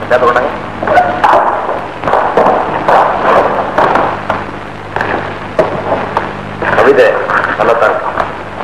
paper கொண்டாங்க கவிதை நல்லா தான் இருக்கு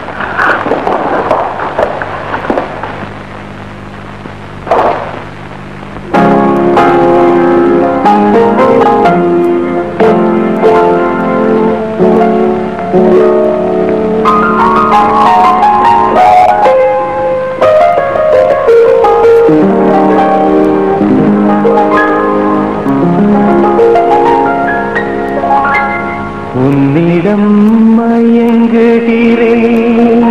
உன்னிடம் மயங்குகிறேன்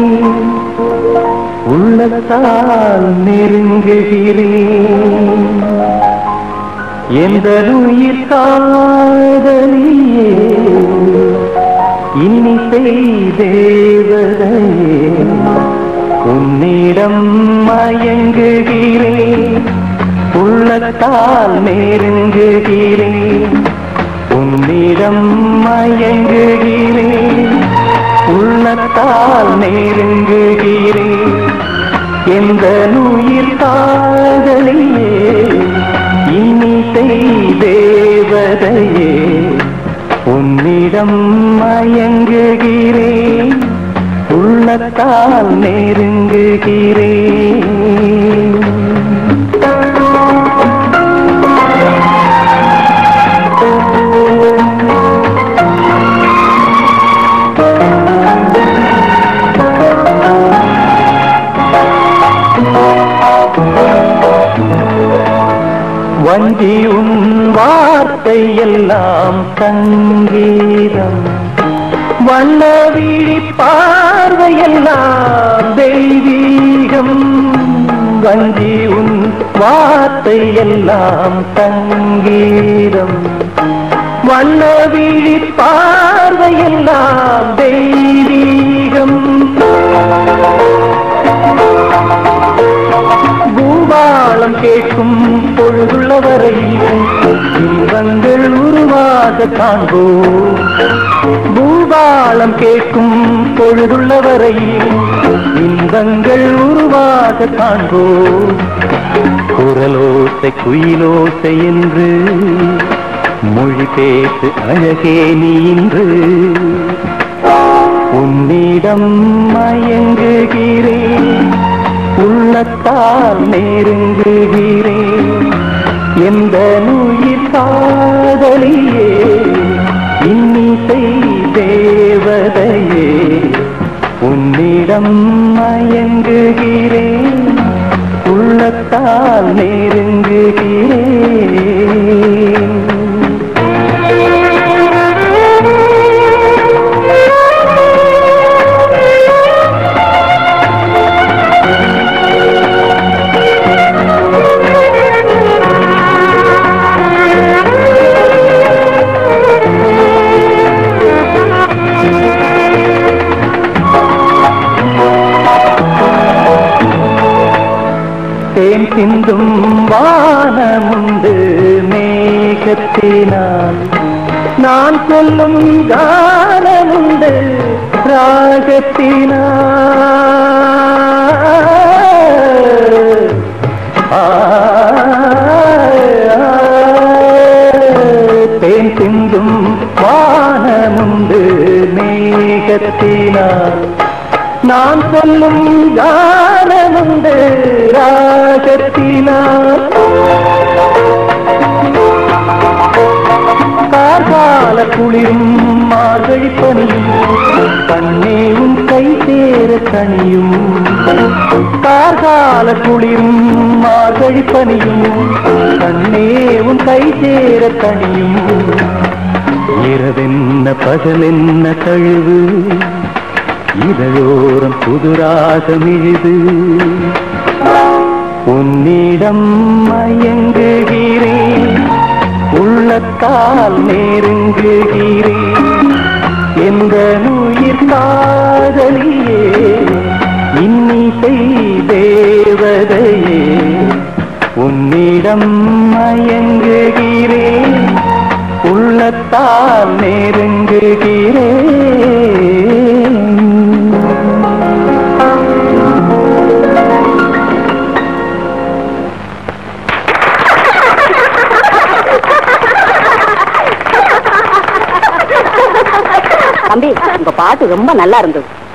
உள்ளத்தால் நெருங்குகிறேன் எந்த உயிர் காதலியே இன்னிசை தேவதையே உன்னிடம் மயங்குகிறேன் உள்ளத்தால் நெருங்குகிறேன் உன்னிடம் மயங்குகிறேன் உள்ளத்தால் நெருங்குகிறேன் எந்த உயிர் காதலியே இனிசை தேவதையே உன்னிடம் மயங்குகிறேன் உள்ளத்தால் நெருங்குகிறேன் வஞ்சி உன் வார்த்தை எல்லாம் சங்கீதம் வண்ண விழி பார்வையெல்லாம் தெய்வீகம் வஞ்சி உன் வார்த்தை எல்லாம் சங்கீதம் வண்ண விழி பார்வையெல்லாம் தெய்வீகம் பூபாலம் கேட்கும் பொழுதுள்ள வரையில் இன்பங்கள் உருவாக காண்போம் பூபாலம் கேட்கும் பொழுதுள்ள வரையில் இன்பங்கள் உருவாக காண்போம் குரலோசை குயிலோசை என்று மொழி பேசு அழகே நீ இன்று உன்னிடம் மயங்குகிறேன் உள்ளத்தால் நெருங்குகிறேன் எந்த உயிர் காதலியே இன்னிசை தேவதையே உன்னிடம் மயங்குகிறேன் உள்ளத்தால் நெருங்குகிறேன் தேன் சிந்தும் வானமுண்டு மேகத்தினால் நான் சொல்லும் கானமுண்டு ராகத்தினால் ஆ, தேன் சிந்தும் வானமுண்டு மேகத்தினால் நான் சொல்லும் கானமுண்டு ராகத்தினால் கார்கால குளிரும் மார்கழி பனியும் கண்ணேவும் கை சேர கனியும் கார்கால குளிரும் மார்கழி பனியும் கண்ணேவும் கை சேர கனியும் இரவென்ன பகலென்ன தழுவு இதழோரம் புதுராகமிழுது உன்னிடம் மயங்குகிறேன் உள்ளத்தால் நெருங்குகிறேன் எந்த உயிர் காதலியே இன்னிசை தேவதையே உன்னிடம் மயங்குகிறேன் உள்ளத்தால் நெருங்குகிறேன் தம்பி உங்க பாட்டு ரொம்ப நல்லா இருந்தது